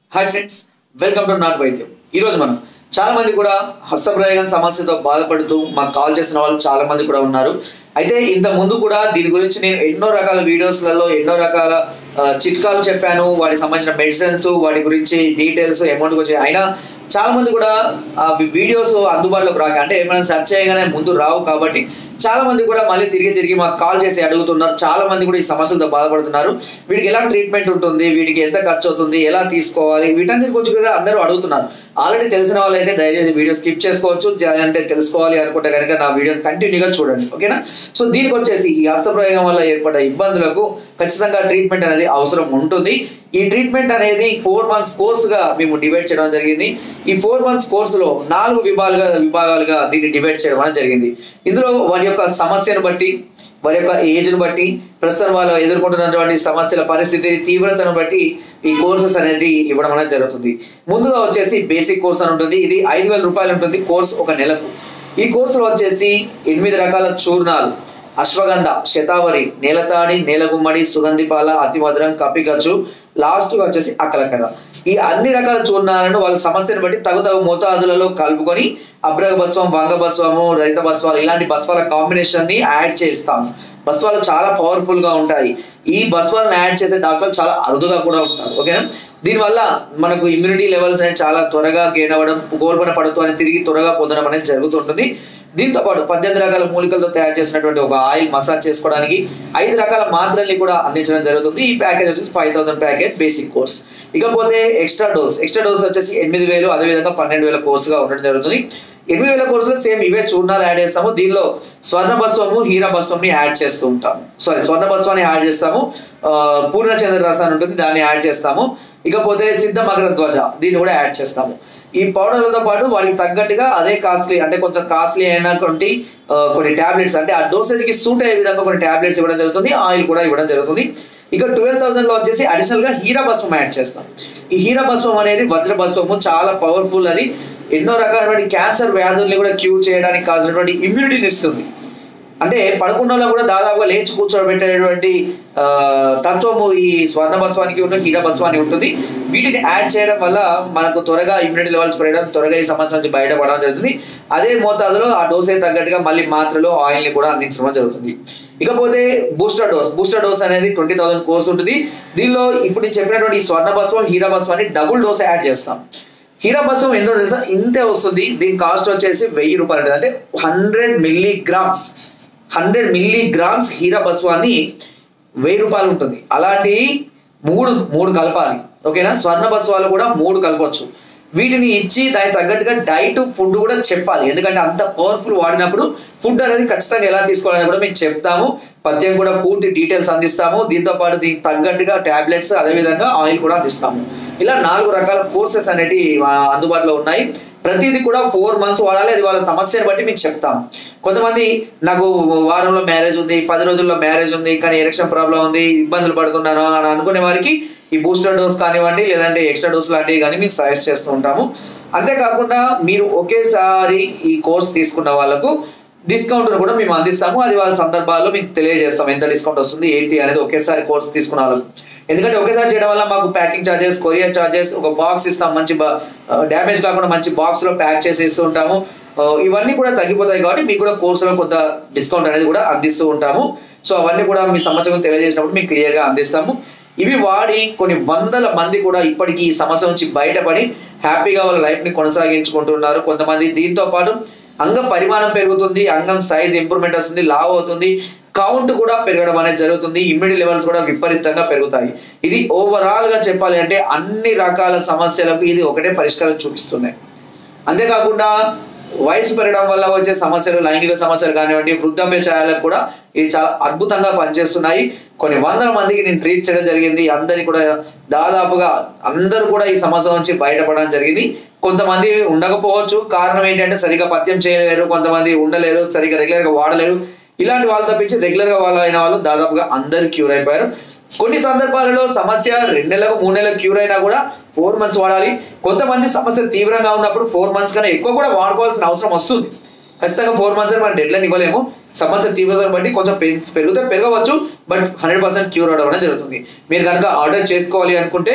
hi friends welcome to నాట్ వైద్యం ఈ రోజు మనం చాలా మంది కూడా హస్తప్రయోగం సమస్యతో బాధపడుతూ మాకు కాల్ చేసిన వాళ్ళు చాలా మంది కూడా ఉన్నారు అయితే ఇంత ముందు కూడా దీని గురించి నేను ఎన్నో రకాల వీడియోస్లలో ఎన్నో రకాల ఆ, చిట్కాలు చెప్పాను వాటికి సంబంధించిన మెడిసిన్స్ వాటి గురించి డీటెయిల్స్ అమౌంట్ గురించి అయినా చాలా మంది కూడా ఆ వీడియోస్ అందుబాటులోకి రాక అంటే మనం సెర్చ్ చేయగానే ముందు రావు కాబట్టి చాలా మంది కూడా మళ్ళీ తిరిగి తిరిగి మాకు కాల్ చేసి అడుగుతున్నారు చాలా మంది కూడా ఈ సమస్యలతో బాధపడుతున్నారు వీటికి ఎలా ట్రీట్మెంట్ ఉంటుంది వీటికి ఎంత ఖర్చు అవుతుంది ఎలా తీసుకోవాలి వీటన్నిటి గురించి కూడా అందరూ అడుగుతున్నారు ఆల్రెడీ తెలిసిన వాళ్ళు అయితే దయచేసి వీడియో స్కిప్ చేసుకోవచ్చు జా- అంటే తెలుసుకోవాలి అనుకుంటే కనుక నా వీడియోని కంటిన్యూగా చూడండి ఓకేనా సో దీనికి వచ్చేసి ఈ హస్తప్రయోగం వల్ల ఏర్పడ్డ ఇబ్బందులకు ఖచ్చితంగా ట్రీట్మెంట్ అనేది అవసరం ఉంటుంది ఈ ట్రీట్మెంట్ అనేది ఫోర్ మంత్స్ కోర్స్ గా మేము డివైడ్ చేయడం జరిగింది ఈ ఫోర్ మంత్స్ కోర్సులో నాలుగు విభాగాలుగా విభాగాలుగా దీన్ని డివైడ్ చేయడం అనేది జరిగింది ఇందులో వారి యొక్క సమస్యను బట్టి వారి యొక్క ఏజ్ను బట్టి ప్రస్తుతం వాళ్ళు ఎదుర్కొంటున్నటువంటి సమస్యల పరిస్థితి తీవ్రతను బట్టి ఈ కోర్సెస్ అనేది ఇవ్వడం అనేది జరుగుతుంది ముందుగా వచ్చేసి బేసిక్ కోర్స్ అని ఉంటుంది ఇది ఐదు వేల రూపాయలు ఉంటుంది కోర్స్ ఒక నెలకు ఈ కోర్సులో వచ్చేసి ఎనిమిది రకాల చూర్ణాలు అశ్వగంధ శతావరి నేలతాడి నేలగుమ్మడి సుగంధిపాల అతిమధురం కపిగచ్చు లాస్ట్ గా వచ్చేసి అక్కలకర ఈ అన్ని రకాల చూర్ణాలను వాళ్ళ సమస్యను బట్టి తగు తగు మోతాదులలో కలుపుకొని అబ్రగ భస్వం వంగ భస్వము రైత భస్వాలు ఇలాంటి భస్వాల కాంబినేషన్ ని యాడ్ చేస్తాం భస్వాలు చాలా పవర్ఫుల్ గా ఉంటాయి ఈ భస్వాలను యాడ్ చేసే డాక్టర్లు చాలా అరుదుగా కూడా ఉంటారు ఓకేనా దీనివల్ల మనకు ఇమ్యూనిటీ లెవెల్స్ అనేది చాలా త్వరగా గెయిన్ అవ్వడం గోల్పన పడుతూ అనేది తిరిగి త్వరగా పొందడం అనేది జరుగుతుంటుంది దీంతో పాటు పద్దెనిమిది రకాల మూలికలతో తయారు చేసినటువంటి ఒక ఆయిల్ మసాజ్ చేసుకోవడానికి ఐదు రకాల మాత్రల్ని కూడా అందించడం జరుగుతుంది ఈ ప్యాకేజ్ వచ్చేసి five thousand package basic course ఇకపోతే ఎక్స్ట్రా డోస్ ఎక్స్ట్రా డోస్ వచ్చేసి ఎనిమిది వేలు అదేవిధంగా పన్నెండు వేల కోర్సుగా ఉండడం జరుగుతుంది ఎనిమిది వేల కోర్సులో సేమ్ ఇవే చూర్ణాలు యాడ్ చేస్తాము దీనిలో స్వర్ణ భస్వము హీరా భస్వంని యాడ్ చేస్తూ ఉంటాము సారీ స్వర్ణ భస్వాన్ని యాడ్ చేస్తాము ఆ, పూర్ణచంద్ర రసాన్ని ఉంటుంది దాన్ని యాడ్ చేస్తాము ఇకపోతే సిద్ధ మకర ధ్వజ దీన్ని కూడా యాడ్ చేస్తాము ఈ పౌడర్లతో పాటు వారికి తగ్గట్టుగా అదే కాస్ట్లీ అంటే కొంచెం కాస్ట్లీ అయినటువంటి ఆ, కొన్ని టాబ్లెట్స్ అంటే ఆ డోసేజ్ కి సూట్ అయ్యే విధంగా కొన్ని టాబ్లెట్స్ ఇవ్వడం జరుగుతుంది ఆయిల్ కూడా ఇవ్వడం జరుగుతుంది ఇక ట్వెల్వ్ థౌసండ్ లో వచ్చేసి అడిషనల్ గా హీరా భస్వం యాడ్ చేస్తాం ఈ హీరా భస్వం అనేది వజ్ర భస్వము చాలా పవర్ఫుల్ అది ఎన్నో రకాలైనటువంటి క్యాన్సర్ వ్యాధుల్ని కూడా క్యూర్ చేయడానికి కావాల్సినటువంటి ఇమ్యూనిటీని ఇస్తుంది అంటే పదకొండు కూడా దాదాపుగా లేచి కూర్చోబెట్టేటువంటి ఆ, తత్వము ఈ స్వర్ణ భస్వానికి ఉన్న హీర భస్వానికి ఉంటుంది వీటిని యాడ్ చేయడం వల్ల మనకు త్వరగా ఇమ్యూనిటీ లెవెల్స్ పెరగడం త్వరగా ఈ సమస్య నుంచి బయటపడడం జరుగుతుంది అదే మోతాదులో ఆ డోసే తగ్గట్టుగా మళ్ళీ మాత్రలు ఆయిల్ ని కూడా అందించడం జరుగుతుంది ఇకపోతే బూస్టర్ డోస్ బూస్టర్ డోస్ అనేది ట్వంటీ థౌసండ్ కోర్స్ ఉంటుంది దీనిలో ఇప్పుడు నేను చెప్పినటువంటి ఈ స్వర్ణ భస్వం హీరా భస్వాన్ని డబుల్ డోస్ యాడ్ చేస్తాం హీరా భస్వం ఎంతో తెలుసా ఇంతే వస్తుంది దీని కాస్ట్ వచ్చేసి వెయ్యి రూపాయలు ఉంటుంది అంటే hundred milligrams hundred milligrams హీరా భస్వాన్ని వెయ్యి రూపాయలు ఉంటుంది అలాంటి మూడు మూడు కలపాలి ఓకేనా స్వర్ణ భస్వాలు కూడా మూడు కలపచ్చు వీటిని ఇచ్చి దానికి తగ్గట్టుగా డైట్ ఫుడ్ కూడా చెప్పాలి ఎందుకంటే అంత పవర్ఫుల్ వాడినప్పుడు ఫుడ్ అనేది ఖచ్చితంగా ఎలా తీసుకోవాలని కూడా మేము చెప్తాము పద్యం కూడా పూర్తి డీటెయిల్స్ అందిస్తాము దీంతో పాటు దీనికి తగ్గట్టుగా టాబ్లెట్స్ అదేవిధంగా ఆయిల్ కూడా అందిస్తాము ఇలా నాలుగు రకాల కోర్సెస్ అనేవి ఆ, అందుబాటులో ఉన్నాయి ప్రతిదీ కూడా ఫోర్ మంత్స్ వాడాలి అది వాళ్ళ సమస్యను బట్టి మీకు చెప్తాం కొంతమంది నాకు వారంలో మ్యారేజ్ ఉంది పది రోజుల్లో మ్యారేజ్ ఉంది కానీ ఎలక్షన్ ప్రాబ్లం ఉంది ఇబ్బందులు పడుతున్నాను అని అనుకునే వారికి ఈ బూస్టర్ డోస్ కానివ్వండి లేదంటే ఎక్స్ట్రా డోస్ లాంటివి కానీ మేము సజెస్ట్ చేస్తూ ఉంటాము అంతేకాకుండా మీరు ఒకేసారి ఈ కోర్స్ తీసుకున్న వాళ్ళకు డిస్కౌంట్ కూడా మేము అందిస్తాము అది వాళ్ళ సందర్భాల్లో మీకు తెలియజేస్తాం ఎంత డిస్కౌంట్ వస్తుంది ఏంటి అనేది ఒకేసారి కోర్స్ తీసుకున్న వాళ్ళకు ఎందుకంటే ఒకేసారి చేయడం వల్ల మాకు ప్యాకింగ్ చార్జెస్ కొరియర్ చార్జెస్ ఒక బాక్స్ ఇస్తాం మంచి డ్యామేజ్ కాకుండా మంచి బాక్స్ లో ప్యాక్ చేసి ఇస్తూ ఉంటాము ఆ, ఇవన్నీ కూడా తగ్గిపోతాయి కాబట్టి మీకు కూడా కోర్సులో కొంత డిస్కౌంట్ అనేది కూడా అందిస్తూ ఉంటాము సో అవన్నీ కూడా మీ సమస్యను తెలియజేసినప్పుడు మీకు క్లియర్ గా అందిస్తాము ఇవి వాడి కొన్ని వందల మంది కూడా ఇప్పటికీ ఈ సమస్య నుంచి బయటపడి హ్యాపీగా వాళ్ళ లైఫ్ ని కొనసాగించుకుంటున్నారు కొంతమంది దీంతో పాటు అంగం పరిమాణం పెరుగుతుంది అంగం సైజ్ ఇంప్రూవ్మెంట్ వస్తుంది లావ్ అవుతుంది కౌంట్ కూడా పెరగడం అనేది జరుగుతుంది ఇమ్యూనిటీ లెవెల్స్ కూడా విపరీతంగా పెరుగుతాయి ఇది ఓవరాల్ గా చెప్పాలి అంటే అన్ని రకాల సమస్యలకు ఇది ఒకటే పరిష్కారం చూపిస్తున్నాయి అంతేకాకుండా వయసు పెరగడం వల్ల వచ్చే సమస్యలు లైంగిక సమస్యలు కానివ్వండి వృద్ధాప్య ఛాయలకు కూడా ఇది చాలా అద్భుతంగా పనిచేస్తున్నాయి కొన్ని వందల మందికి నేను ట్రీట్ చేయడం జరిగింది అందరికి కూడా దాదాపుగా అందరూ కూడా ఈ సమస్య నుంచి బయటపడడం జరిగింది కొంతమంది ఉండకపోవచ్చు కారణం ఏంటంటే సరిగా పథ్యం చేయలేరు కొంతమంది ఉండలేరు సరిగా రెగ్యులర్ గా వాడలేరు ఇలాంటి వాళ్ళు తప్పించి రెగ్యులర్ గా వాళ్ళు అయిన వాళ్ళు దాదాపుగా అందరు క్యూర్ అయిపోయారు కొన్ని సందర్భాలలో సమస్య రెండు నెలలకు మూడు నెలలకు క్యూర్ అయినా కూడా ఫోర్ మంత్స్ వాడాలి కొంతమంది సమస్య తీవ్రంగా ఉన్నప్పుడు ఫోర్ మంత్స్ కన్నా ఎక్కువ కూడా వాడుకోవాల్సిన అవసరం వస్తుంది ఖచ్చితంగా ఫోర్ మంత్స్ మనం డెడ్ లైన్ ఇవ్వలేము సమస్య తీవ్రతను బట్టి కొంచెం పె- పెరిగితే పెరగవచ్చు బట్ హండ్రెడ్ పర్సెంట్ క్యూర్ అవడం అనేది జరుగుతుంది మీరు కనుక ఆర్డర్ చేసుకోవాలి అనుకుంటే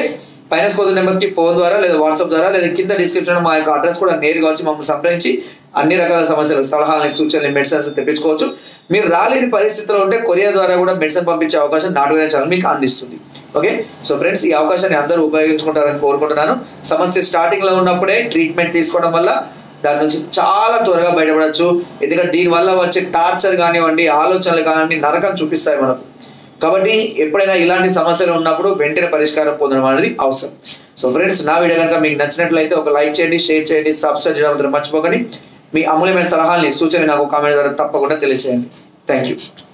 పైన స్కోర్ నెంబర్స్ కి ఫోన్ ద్వారా లేదా వాట్సాప్ ద్వారా లేదా కింద డిస్క్రిప్షన్ మా యొక్క అడ్రస్ కూడా నేరుగా వచ్చి మమ్మల్ని సంప్రదించి అన్ని రకాల సమస్యలు సలహాలు సూచనలు మెడిసిన్స్ తెప్పించుకోవచ్చు మీరు రాలేని పరిస్థితిలో ఉంటే కొరియర్ ద్వారా కూడా మెడిసిన్ పంపించే అవకాశం నాటుగా ఛానల్ మీకు అందిస్తుంది ఓకే సో ఫ్రెండ్స్ ఈ అవకాశాన్ని అందరూ ఉపయోగించుకుంటారని కోరుకుంటున్నాను సమస్య స్టార్టింగ్ లో ఉన్నప్పుడే ట్రీట్మెంట్ తీసుకోవడం వల్ల దాని నుంచి చాలా త్వరగా బయటపడచ్చు ఎందుకంటే దీని వల్ల వచ్చే టార్చర్ కానివ్వండి ఆలోచనలు కానివ్వండి నరకం చూపిస్తాయి మనకు కాబట్టి ఎప్పుడైనా ఇలాంటి సమస్యలు ఉన్నప్పుడు వెంటనే పరిష్కారం పొందడం అనేది అవసరం సో ఫ్రెండ్స్ నా వీడియో కనుక మీకు నచ్చినట్లయితే ఒక లైక్ చేయండి షేర్ చేయండి సబ్స్క్రైబ్ చేయడం మాత్రం మర్చిపోకండి మీ అమూల్యమైన సలహాల్ని సూచన నాకు కామెంట్ ద్వారా తప్పకుండా తెలియజేయండి థ్యాంక్ యూ